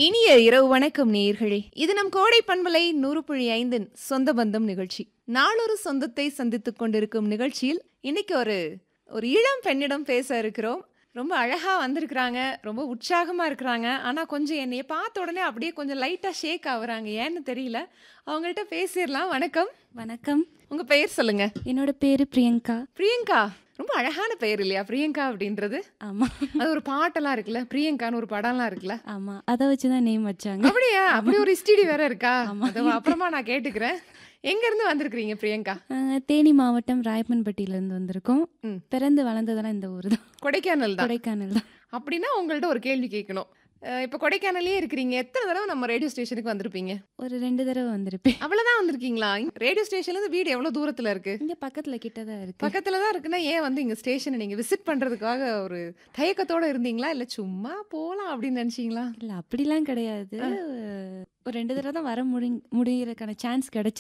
இனிய இரவு வணக்கம் நேயர்களே இது நம் கோடை பண்பலை நூறு புள்ளி ஐந்தின் சொந்த பந்தம் நிகழ்ச்சி நாளொரு சொந்தத்தை சந்தித்துக் கொண்டிருக்கும் நிகழ்ச்சியில் இன்னைக்கு ஒரு ஒரு இளம் பெண்ணிடம் பேச இருக்கிறோம் ரொம்ப அழகா வந்திருக்கிறாங்க ரொம்ப உற்சாகமா இருக்கிறாங்க ஆனா கொஞ்சம் என்னைய பார்த்த உடனே அப்படியே கொஞ்சம் லைட்டா ஷேக் ஆகுறாங்க ஏன்னு தெரியல அவங்கள்ட்ட பேசிடலாம் வணக்கம் வணக்கம் உங்க பெயர் சொல்லுங்க என்னோட பேரு பிரியங்கா பிரியங்கா ரொம்ப அழகான பெயர் இல்லையா பிரியங்கா அப்படின்றது ஆமா அது ஒரு பாட்டெல்லாம் இருக்குல்ல பிரியங்கான்னு ஒரு படம்லாம் இருக்குல்ல ஆமா அதை வச்சுதான் நேம் வச்சாங்க அப்படியா அப்படி ஒரு ஸ்டடி வேற இருக்கா ஆமா. அது அப்புறமா நான் கேட்டுக்கிறேன் எங்க இருந்து வந்திருக்கீங்க பிரியங்கா அஹ், தேனி மாவட்டம் ராயப்பன்பட்டியில இருந்து வந்திருக்கோம் ம். பிறந்து வளர்ந்ததெல்லாம் இந்த ஊர் தான் கொடைக்கானல் தான் கொடைக்கானல் தான் அப்படின்னா உங்கள்ட்ட ஒரு கேள்வி கேட்கணும் அஹ் இப்ப கொடைக்கானலே இருக்கிறீங்க எத்தனை தடவை நம்ம ரேடியோ ஸ்டேஷனுக்கு வந்திருப்பீங்க ஒரு ரெண்டு தடவை வந்திருப்பேன் அவ்வளவுதான் வந்திருக்கீங்களா ரேடியோ ஸ்டேஷன்ல இருந்து வீடு எவ்வளவு தூரத்துல இருக்கு இங்க பக்கத்துல கிட்டதான் இருக்கு பக்கத்துல தான் இருக்குன்னா ஏன் வந்து இங்க ஸ்டேஷனை நீங்க விசிட் பண்றதுக்காக ஒரு தயக்கத்தோட இருந்தீங்களா இல்ல சும்மா போலாம் அப்படின்னு நினைச்சீங்களா இல்ல அப்படிலாம் கிடையாது ஒரு ரெண்டு தடவை தான் வர முடி முடியறதுக்கான சான்ஸ் கிடைச்சு